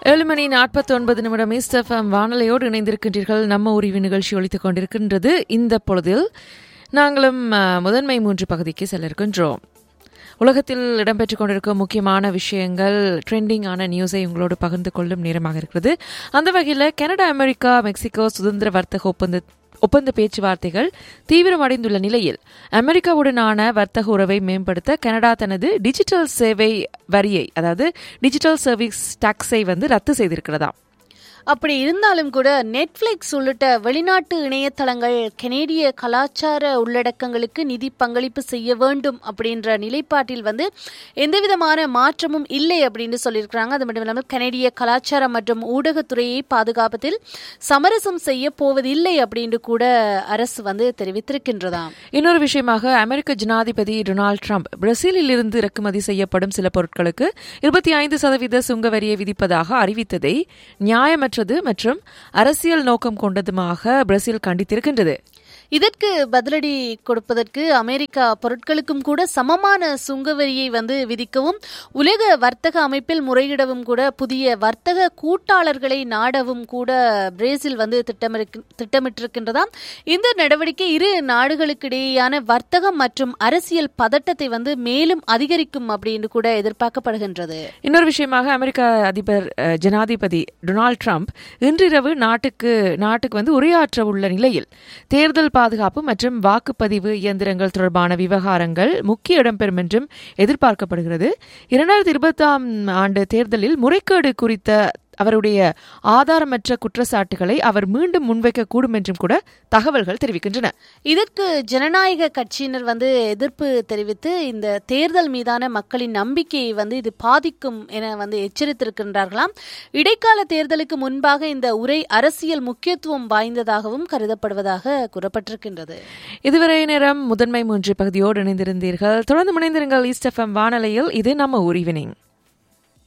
ஏழு மணி நாற்பத்தி ஒன்பது நிமிடம் இஸ்டஃபம் வானொலியோடு இணைந்திருக்கின்றீர்கள் நம்ம உரிவு நிகழ்ச்சி ஒழித்துக் கொண்டிருக்கின்றது இந்த பொழுதில் நாங்களும் அஹ், முதன்மை மூன்று பகுதிக்கு செல்ல இருக்கின்றோம் உலகத்தில் இடம்பெற்றுக் கொண்டிருக்கும் முக்கியமான விஷயங்கள் ட்ரெண்டிங்கான நியூஸை உங்களோடு பகிர்ந்து கொள்ளும் நேரமாக இருக்கிறது அந்த வகையில் கனடா அமெரிக்கா மெக்சிகோ சுதந்திர வர்த்தக ஒப்பந்த ஒப்பந்த பேச்சுவார்த்தைகள் தீவிரமடைந்துள்ள நிலையில் அமெரிக்காவுடனான வர்த்தக உறவை மேம்படுத்த கனடா தனது டிஜிட்டல் சேவை வரியை அதாவது டிஜிட்டல் சர்வீஸ் டாக்ஸை வந்து ரத்து செய்திருக்கிறதாம் அப்படி இருந்தாலும் கூட நெட்ஃபிளிக்ஸ் உள்ளிட்ட வெளிநாட்டு இணையதளங்கள் கனேடிய கலாச்சார உள்ளடக்கங்களுக்கு நிதி பங்களிப்பு செய்ய வேண்டும் அப்படின்ற நிலைப்பாட்டில் வந்து எந்தவிதமான மாற்றமும் இல்லை அப்படின்னு சொல்லியிருக்கிறாங்க அது மட்டும் இல்லாமல் கனேடிய கலாச்சாரம் மற்றும் ஊடகத்துறையை பாதுகாப்பதில் சமரசம் செய்ய போவதில்லை அப்படின்னு கூட அரசு வந்து தெரிவித்திருக்கின்றதாம் இன்னொரு விஷயமாக அமெரிக்க ஜனாதிபதி டொனால்ட் ட்ரம்ப் பிரேசிலில் இருந்து இறக்குமதி செய்யப்படும் சில பொருட்களுக்கு இருபத்தி ஐந்து சதவீத சுங்க வரியை விதிப்பதாக அறிவித்ததை நியாயமற்றது மற்றும் அரசியல் நோக்கம் கொண்டதுமாக பிரேசில் கண்டித்திருக்கின்றது இதற்கு பதிலடி கொடுப்பதற்கு அமெரிக்கா பொருட்களுக்கும் கூட சமமான சுங்க வரியை வந்து விதிக்கவும் உலக வர்த்தக அமைப்பில் முறையிடவும் கூட புதிய வர்த்தக கூட்டாளர்களை நாடவும் கூட பிரேசில் வந்து திட்டமிருக்கு திட்டமிட்டிருக்கின்றதாம் இந்த நடவடிக்கை இரு நாடுகளுக்கிடையேயான வர்த்தகம் மற்றும் அரசியல் பதட்டத்தை வந்து மேலும் அதிகரிக்கும் அப்படின்னு கூட எதிர்பார்க்கப்படுகின்றது இன்னொரு விஷயமாக அமெரிக்க அதிபர் அஹ், ஜனாதிபதி டொனால்ட் ட்ரம்ப் இன்றிரவு நாட்டுக்கு நாட்டுக்கு வந்து உரையாற்ற உள்ள நிலையில் தேர்தல் பாதுகாப்பு மற்றும் வாக்குப்பதிவு இயந்திரங்கள் தொடர்பான விவகாரங்கள் முக்கிய இடம்பெறும் என்றும் எதிர்பார்க்கப்படுகிறது இரண்டாயிரத்தி இருபத்தாம் ஆண்டு தேர்தலில் முறைகேடு குறித்த அவருடைய ஆதாரமற்ற குற்றச்சாட்டுகளை அவர் மீண்டும் முன்வைக்கக்கூடும் என்றும் கூட தகவல்கள் தெரிவிக்கின்றன இதற்கு ஜனநாயக கட்சியினர் வந்து எதிர்ப்பு தெரிவித்து இந்த தேர்தல் மீதான மக்களின் நம்பிக்கையை வந்து இது பாதிக்கும் என வந்து எச்சரித்திருக்கின்றார்களாம் இடைக்கால தேர்தலுக்கு முன்பாக இந்த உரை அரசியல் முக்கியத்துவம் வாய்ந்ததாகவும் கருதப்படுவதாக கூறப்பட்டிருக்கின்றது இதுவரை நேரம் முதன்மை மூன்று பகுதியோடு இணைந்திருந்தீர்கள் தொடர்ந்து இணைந்திருங்கள் ஈஸ்ட் எஃப்எம் வானொலியில் இது நம்ம ஊர் ஈவினிங்